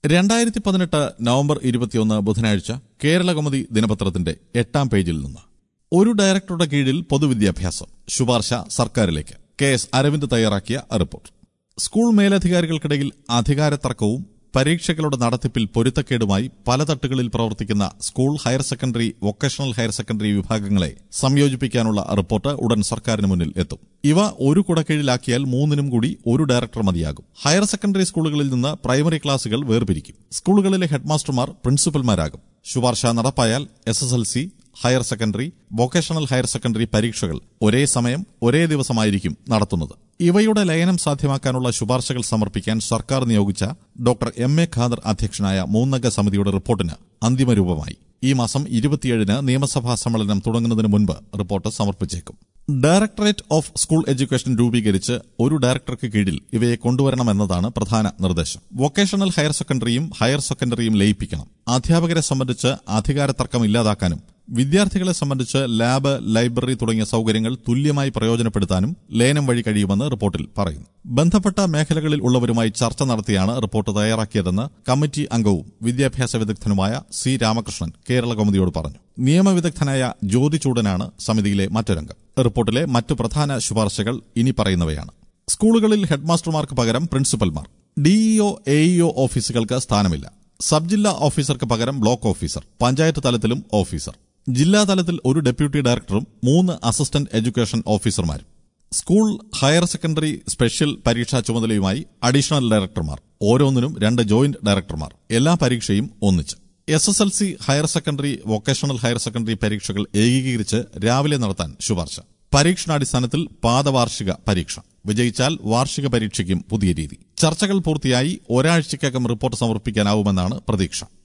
രണ്ടായിരത്തി പതിനെട്ട് നവംബർ ഇരുപത്തിയൊന്ന് ബുധനാഴ്ച കേരളകൗമുദി ദിനപത്രത്തിന്റെ എട്ടാം പേജിൽ നിന്ന് ഒരു ഡയറക്ടറുടെ കീഴിൽ പൊതുവിദ്യാഭ്യാസം ശുപാർശ സർക്കാരിലേക്ക് കെ എസ് അരവിന്ദ് തയ്യാറാക്കിയ റിപ്പോർട്ട് സ്കൂൾ മേലധികാരികൾക്കിടയിൽ അധികാര തർക്കവും പരീക്ഷകളുടെ നടത്തിപ്പിൽ പൊരുത്തക്കേടുമായി പല തട്ടുകളിൽ പ്രവർത്തിക്കുന്ന school higher secondary vocational higher secondary വിഭാഗങ്ങളെ സംയോജിപ്പിക്കാനുള്ള റിപ്പോർട്ട് ഉടൻ സർക്കാരിന് മുന്നിൽ എത്തും ഇവ ഒരു കുടക്കീഴിലാക്കിയാൽ മൂന്നിനും കൂടി ഒരു ഡയറക്ടർ മതിയാകും ഹയർ സെക്കൻഡറി സ്കൂളുകളിൽ നിന്ന് പ്രൈമറി ക്ലാസുകൾ വേർപിരിക്കും സ്കൂളുകളിലെ ഹെഡ്മാസ്റ്റർമാർ പ്രിൻസിപ്പൽമാരാകും ശുപാർശ നടപ്പായാൽ S S L C higher secondary vocational higher secondary പരീക്ഷകൾ ഒരേ സമയം ഒരേ ദിവസമായിരിക്കും നടത്തുന്നത് ഇവയുടെ ലയനം സാധ്യമാക്കാനുള്ള ശുപാർശകൾ സമർപ്പിക്കാൻ സർക്കാർ നിയോഗിച്ച ഡോക്ടർ എം എ ഖാദർ അധ്യക്ഷനായ മൂന്നംഗ സമിതിയുടെ റിപ്പോർട്ടിന് അന്തിമ രൂപമായി ഈ മാസം ഇരുപത്തിയേഴിന് നിയമസഭാ സമ്മേളനം തുടങ്ങുന്നതിന് മുൻപ് റിപ്പോർട്ട് സമർപ്പിച്ചേക്കും ഡയറക്ടറേറ്റ് ഓഫ് സ്കൂൾ എഡ്യൂക്കേഷൻ രൂപീകരിച്ച് ഒരു ഡയറക്ടർക്ക് കീഴിൽ ഇവയെ കൊണ്ടുവരണമെന്നതാണ് പ്രധാന നിർദ്ദേശം വൊക്കേഷണൽ ഹയർ സെക്കൻഡറിയും ഹയർ സെക്കൻഡറിയും ലയിപ്പിക്കണം അധ്യാപകരെ സംബന്ധിച്ച് അധികാര തർക്കം ഇല്ലാതാക്കാനും വിദ്യാർത്ഥികളെ സംബന്ധിച്ച് ലാബ് ലൈബ്രറി തുടങ്ങിയ സൌകര്യങ്ങൾ തുല്യമായി പ്രയോജനപ്പെടുത്താനും ലയനം വഴി കഴിയുമെന്ന് റിപ്പോർട്ടിൽ പറയുന്നു ബന്ധപ്പെട്ട മേഖലകളിൽ ഉള്ളവരുമായി ചർച്ച നടത്തിയാണ് റിപ്പോർട്ട് തയ്യാറാക്കിയതെന്ന് കമ്മിറ്റി അംഗവും വിദ്യാഭ്യാസ വിദഗ്ധനുമായ സി രാമകൃഷ്ണൻ കേരള കൗമുദിയോട് പറഞ്ഞു നിയമവിദഗ്ധനായ ജ്യോതി ചൂടനാണ് സമിതിയിലെ മറ്റൊരംഗം റിപ്പോർട്ടിലെ മറ്റു പ്രധാന ശുപാർശകൾ ഇനി പറയുന്നവയാണ് സ്കൂളുകളിൽ ഹെഡ്മാസ്റ്റർമാർക്ക് പകരം പ്രിൻസിപ്പൽമാർ ഡിഇഒ എഇഒ ഓഫീസുകൾക്ക് സ്ഥാനമില്ല സബ് ജില്ലാ ഓഫീസർക്ക് പകരം ബ്ലോക്ക് ഓഫീസർ പഞ്ചായത്ത് തലത്തിലും ഓഫീസർ ജില്ലാ തലത്തിൽ ഒരു ഡെപ്യൂട്ടി ഡയറക്ടറും മൂന്ന് അസിസ്റ്റന്റ് എഡ്യൂക്കേഷൻ ഓഫീസർമാരും സ്കൂൾ ഹയർ സെക്കൻഡറി സ്പെഷ്യൽ പരീക്ഷാ ചുമതലയുമായി അഡീഷണൽ ഡയറക്ടർമാർ ഓരോന്നിനും രണ്ട് ജോയിന്റ് ഡയറക്ടർമാർ എല്ലാ പരീക്ഷയും ഒന്നിച്ച് S S L C higher secondary vocational higher secondary പരീക്ഷകൾ ഏകീകരിച്ച് രാവിലെ നടത്താൻ ശുപാർശ പരീക്ഷണാടിസ്ഥാനത്തിൽ പാദവാർഷിക പരീക്ഷ വിജയിച്ചാൽ വാർഷിക പരീക്ഷയ്ക്കും പുതിയ രീതി ചർച്ചകൾ പൂർത്തിയായി ഒരാഴ്ചയ്ക്കകം റിപ്പോർട്ട് സമർപ്പിക്കാനാവുമെന്നാണ് പ്രതീക്ഷ